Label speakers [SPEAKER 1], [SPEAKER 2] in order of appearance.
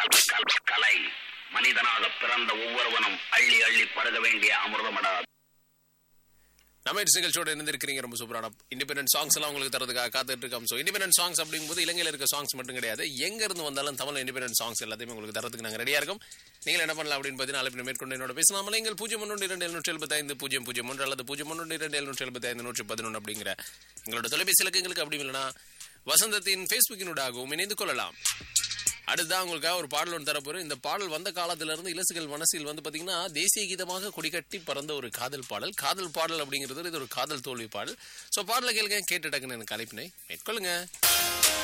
[SPEAKER 1] கல- கல- கலை மனிதனாக பிறந்த ஒவ்வொருவனும் அள்ளி அள்ளி பருக வேண்டிய அமிர்தமடா
[SPEAKER 2] நம்ம இட்ஸ் நிகழ்ச்சியோட இருந்திருக்கிறீங்க ரொம்ப சூப்பரான இண்டிபெண்டன்ட் சாங்ஸ் எல்லாம் உங்களுக்கு தரதுக்காக காத்துட்டு இருக்கோம் ஸோ இண்டிபெண்டன்ட் சாங்ஸ் அப்படிங்கும்போது இலங்கையில் இருக்க சாங்ஸ் மட்டும் கிடையாது எங்க இருந்து வந்தாலும் தமிழ் இண்டிபெண்டன்ட் சாங்ஸ் எல்லாத்தையுமே உங்களுக்கு தரதுக்கு நாங்கள் ரெடியா இருக்கோம் நீங்கள் என்ன பண்ணலாம் அப்படின்னு பார்த்தீங்கன்னா அழைப்பு மேற்கொண்டு என்னோட பேசலாம் எங்கள் பூஜ்ஜியம் ஒன்று இரண்டு எழுநூற்றி எழுபத்தைந்து பூஜ்ஜியம் பூஜ்ஜியம் ஒன்று அல்லது பூஜ்ஜியம் ஒன்று இரண்டு எழுநூற்றி எழுபத்தைந்து நூற்றி பதினொன்று அப்படிங்கிற எங்களோட தொலைபேசி இலக்கங்களுக்கு அப்படி இல்லைன்னா வசந்தத்தின் ஃபேஸ்புக்கினூடாகவும் இணைந்து கொள்ளலாம் அடுத்ததான் உங்களுக்காக ஒரு பாடல் ஒன்று தரப்போறோம் இந்த பாடல் வந்த காலத்துல இருந்து இலசுகள் மனசில் வந்து பாத்தீங்கன்னா தேசிய கீதமாக கொடிகட்டி பறந்த ஒரு காதல் பாடல் காதல் பாடல் அப்படிங்கிறது இது ஒரு காதல் தோல்வி பாடல் ஸோ பாடலை கேளுங்க கேட்டு டக்குன்னு எனக்கு அழைப்பினை மேற்கொள்ளுங்க